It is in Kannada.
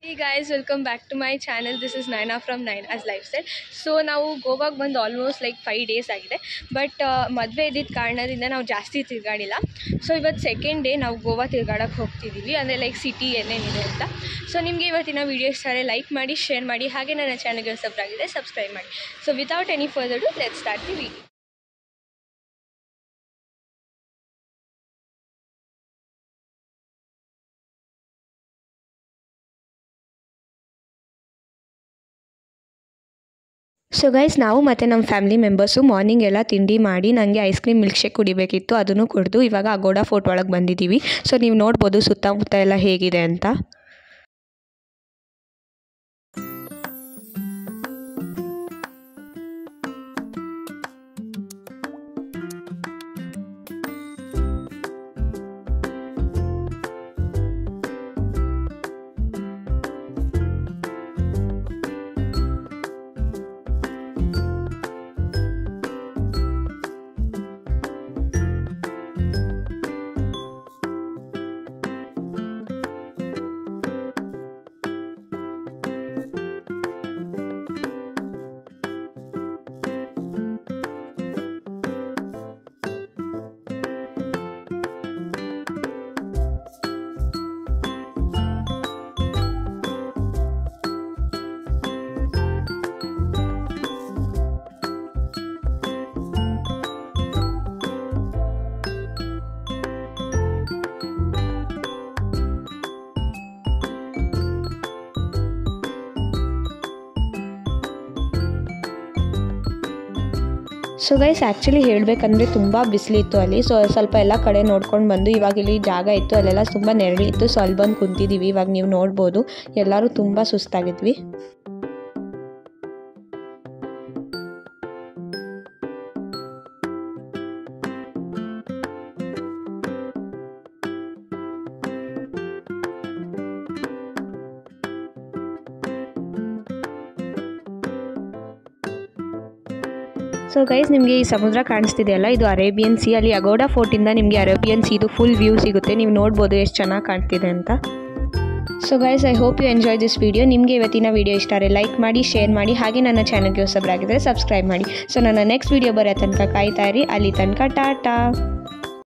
Hey guys, welcome back to my channel. This is Naina from Naina's Lifestyle. So ನಾವು ಗೋವಾಗೆ ಬಂದು ಆಲ್ಮೋಸ್ಟ್ ಲೈಕ್ ಫೈವ್ ಡೇಸ್ ಆಗಿದೆ ಬಟ್ ಮದುವೆ ಇದ್ದಿದ್ದ ಕಾರಣದಿಂದ ನಾವು ಜಾಸ್ತಿ ತಿರುಗಾಡಿಲ್ಲ ಸೊ ಇವತ್ತು ಸೆಕೆಂಡ್ ಡೇ ನಾವು ಗೋವಾ ತಿರ್ಗಾಡಕ್ಕೆ ಹೋಗ್ತಿದ್ದೀವಿ ಅಂದರೆ ಲೈಕ್ ಸಿಟಿ ಏನೇನಿದೆ ಅಂತ ಸೊ ನಿಮಗೆ ಇವತ್ತಿನ ವೀಡಿಯೋ ಇಷ್ಟ ಲೈಕ್ ಮಾಡಿ ಶೇರ್ ಮಾಡಿ ಹಾಗೆ ನನ್ನ ಚಾನಲ್ಗೆ ಸಬ್ರಾಗಿದೆ ಸಬ್ಸ್ಕ್ರೈಬ್ ಮಾಡಿ so without any further do let start the video so guys ನಾವು ಮತ್ತು ನಮ್ಮ ಫ್ಯಾಮಿಲಿ ಮೆಂಬರ್ಸು ಮಾರ್ನಿಂಗ್ ಎಲ್ಲ ತಿಂಡಿ ಮಾಡಿ ನನಗೆ ಐಸ್ ಕ್ರೀಮ್ ಮಿಲ್ಕ್ ಶೇಕ್ ಕುಡಿಬೇಕಿತ್ತು ಅದನ್ನು ಕುಡಿದು ಇವಾಗ ಅಗೋಡಾ ಫೋರ್ಟ್ ಒಳಗೆ ಬಂದಿದ್ದೀವಿ ಸೊ ನೀವು ನೋಡ್ಬೋದು ಸುತ್ತಮುತ್ತ ಎಲ್ಲ ಹೇಗಿದೆ ಅಂತ ಸೊ ಗೈಸ್ ಆ್ಯಕ್ಚುಲಿ ಹೇಳಬೇಕಂದ್ರೆ ತುಂಬ ಬಿಸಿಲಿತ್ತು ಅಲ್ಲಿ ಸೊ ಸ್ವಲ್ಪ ಎಲ್ಲ ಕಡೆ ನೋಡ್ಕೊಂಡು ಬಂದು ಇವಾಗ ಇಲ್ಲಿ ಜಾಗ ಇತ್ತು ಅಲ್ಲೆಲ್ಲ ತುಂಬ ನೆರಳಿತ್ತು ಸೊ ಅಲ್ಲಿ ಬಂದು ಕುಂತಿದ್ದೀವಿ ಇವಾಗ ನೀವು ನೋಡ್ಬೋದು ಎಲ್ಲರೂ ತುಂಬ ಸುಸ್ತಾಗಿದ್ವಿ ಸೊ ಗೈಸ್ ನಿಮಗೆ ಈ ಸಮುದ್ರ ಕಾಣಿಸ್ತಿದೆಯಲ್ಲ ಇದು ಅರೇಬಿಯನ್ ಸಿ ಅಲ್ಲಿ ಅಗೋಡಾ ಫೋರ್ಟಿಂದ ನಿಮಗೆ ಅರೇಬಿಯನ್ ಸಿದು ಫುಲ್ ವ್ಯೂ ಸಿಗುತ್ತೆ ನೀವು ನೋಡ್ಬೋದು ಎಷ್ಟು ಚೆನ್ನಾಗಿ ಕಾಣ್ತಿದೆ ಅಂತ so guys I hope you enjoy this video ನಿಮಗೆ ಇವತ್ತಿನ ವಿಡಿಯೋ ಇಷ್ಟ ಆದರೆ ಲೈಕ್ ಮಾಡಿ ಶೇರ್ ಮಾಡಿ ಹಾಗೆ ನನ್ನ ಚಾನಲ್ಗೆ ಹೊಸಬರಾಗಿದ್ದರೆ ಸಬ್ಸ್ಕ್ರೈಬ್ ಮಾಡಿ ಸೊ ನನ್ನ ನೆಕ್ಸ್ಟ್ ವಿಡಿಯೋ ಬರೋ ತನಕ ಕಾಯ್ತಾ ಇರಿ ಅಲ್ಲಿ ತನಕ ಟಾಟಾ